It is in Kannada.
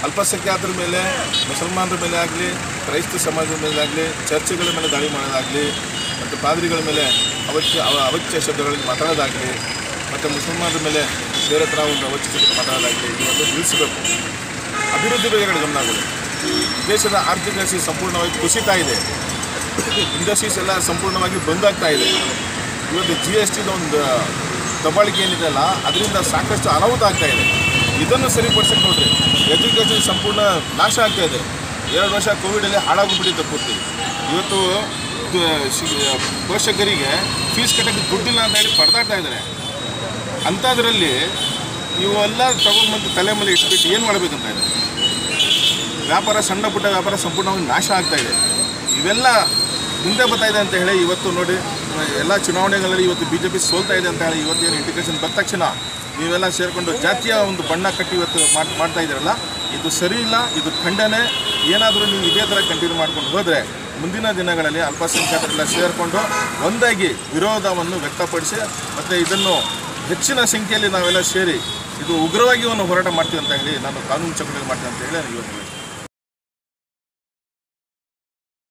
ಅಲ್ಪಸಂಖ್ಯಾತರ ಮೇಲೆ ಮುಸಲ್ಮಾನರ ಮೇಲೆ ಆಗಲಿ ಕ್ರೈಸ್ತ ಸಮಾಜದ ಮೇಲೆ ಆಗಲಿ ಚರ್ಚ್ಗಳ ಮೇಲೆ ದಾಳಿ ಮಾಡೋದಾಗಲಿ ಮತ್ತು ಪಾದ್ರಿಗಳ ಮೇಲೆ ಅವಶ್ಯ ಅವ ಅವಚ್ಯ ಶಬ್ದಗಳಲ್ಲಿ ಮಾತಾಡೋದಾಗಲಿ ಮತ್ತು ಮುಸಲ್ಮಾನರ ಮೇಲೆ ಬೇರೆ ಥರ ಒಂದು ಅವಚ್ಯ ಶಬ್ದ ಮಾತಾಡೋದಾಗಲಿ ಇವೆಲ್ಲ ನಿಲ್ಲಿಸಬೇಕು ಅಭಿವೃದ್ಧಿ ಬಗ್ಗೆ ಕಡೆ ಗಮನ ಆಗಬೇಕು ದೇಶದ ಆರ್ಥಿಕ ಸ್ಥಿತಿ ಸಂಪೂರ್ಣವಾಗಿ ಕುಸಿತಾ ಇದೆ ಇಂಡಸ್ಟ್ರೀಸ್ ಎಲ್ಲ ಸಂಪೂರ್ಣವಾಗಿ ಬಂದಾಗ್ತಾ ಇದೆ ಇವತ್ತು ಜಿ ಎಸ್ ಟಿದ ಒಂದು ದಬ್ಬಾಳಿಕೆ ಏನಿದೆ ಅಲ್ಲ ಅದರಿಂದ ಸಾಕಷ್ಟು ಅನಾಹುತ ಆಗ್ತಾ ಇದೆ ಇದನ್ನು ಸರಿಪಡಿಸಕ್ಕೆ ನೋಡ್ರಿ ಎಜುಕೇಷನ್ ಸಂಪೂರ್ಣ ನಾಶ ಆಗ್ತಾ ಇದೆ ಎರಡು ವರ್ಷ ಕೋವಿಡಲ್ಲಿ ಹಾಳಾಗ್ಬಿಟ್ಟಿತ್ತು ಪೂರ್ತಿ ಇವತ್ತು ದ- ಶಿ- ಪೋಷಕರಿಗೆ ಫೀಸ್ ಕಟ್ಟಕ್ಕೆ ದುಡ್ಡಿಲ್ಲ ಅಂತ ಹೇಳಿ ಪರದಾಡ್ತಾ ಇದ್ದಾರೆ ಅಂಥದ್ರಲ್ಲಿ ಇವೆಲ್ಲ ತಗೊಂಬಂದು ತಲೆ ಮೇಲೆ ಇಟ್ಬಿಟ್ಟು ಏನು ಮಾಡಬೇಕಂತ ಇದೆ ವ್ಯಾಪಾರ ಸಣ್ಣ ಪುಟ್ಟ ವ್ಯಾಪಾರ ಸಂಪೂರ್ಣವಾಗಿ ನಾಶ ಆಗ್ತಾ ಇದೆ ಇವೆಲ್ಲ ಮುಂದೆ ಬರ್ತಾ ಇದೆ ಅಂತ ಹೇಳಿ ಇವತ್ತು ನೋಡಿ ಎಲ್ಲ ಚುನಾವಣೆಗಳಲ್ಲಿ ಇವತ್ತು ಬಿ ಜೆ ಪಿ ಸೋಲ್ತಾ ಇದೆ ಅಂತ ಹೇಳಿ ಇವತ್ತೇನು ಇಂಡಿಕೇಶನ್ ಬಂದ ತಕ್ಷಣ ನೀವೆಲ್ಲ ಸೇರಿಕೊಂಡು ಜಾತಿಯ ಒಂದು ಬಣ್ಣ ಕಟ್ಟಿ ಇವತ್ತು ಮಾಡ್ ಮಾಡ್ತಾ ಇದ್ದೀರಲ್ಲ ಇದು ಸರಿ ಇಲ್ಲ ಇದು ಖಂಡನೆ ಏನಾದರೂ ನೀವು ಇದೇ ಥರ ಕಂಟಿನ್ಯೂ ಮಾಡ್ಕೊಂಡು ಹೋದರೆ ಮುಂದಿನ ದಿನಗಳಲ್ಲಿ ಅಲ್ಪಸಂಖ್ಯಾತರೆಲ್ಲ ಸೇರಿಕೊಂಡು ಒಂದಾಗಿ ವಿರೋಧವನ್ನು ವ್ಯಕ್ತಪಡಿಸಿ ಮತ್ತು ಇದನ್ನು ಹೆಚ್ಚಿನ ಸಂಖ್ಯೆಯಲ್ಲಿ ನಾವೆಲ್ಲ ಸೇರಿ ಇದು ಉಗ್ರವಾಗಿ ಒಂದು ಹೋರಾಟ ಮಾಡ್ತೀವಿ ಅಂತ ಹೇಳಿ ನಾನು ಕಾನೂನು ಚೌಕಟಿಯಲ್ಲಿ ಮಾಡ್ತೀನಿ ಅಂತ ಹೇಳಿ ಇವತ್ತು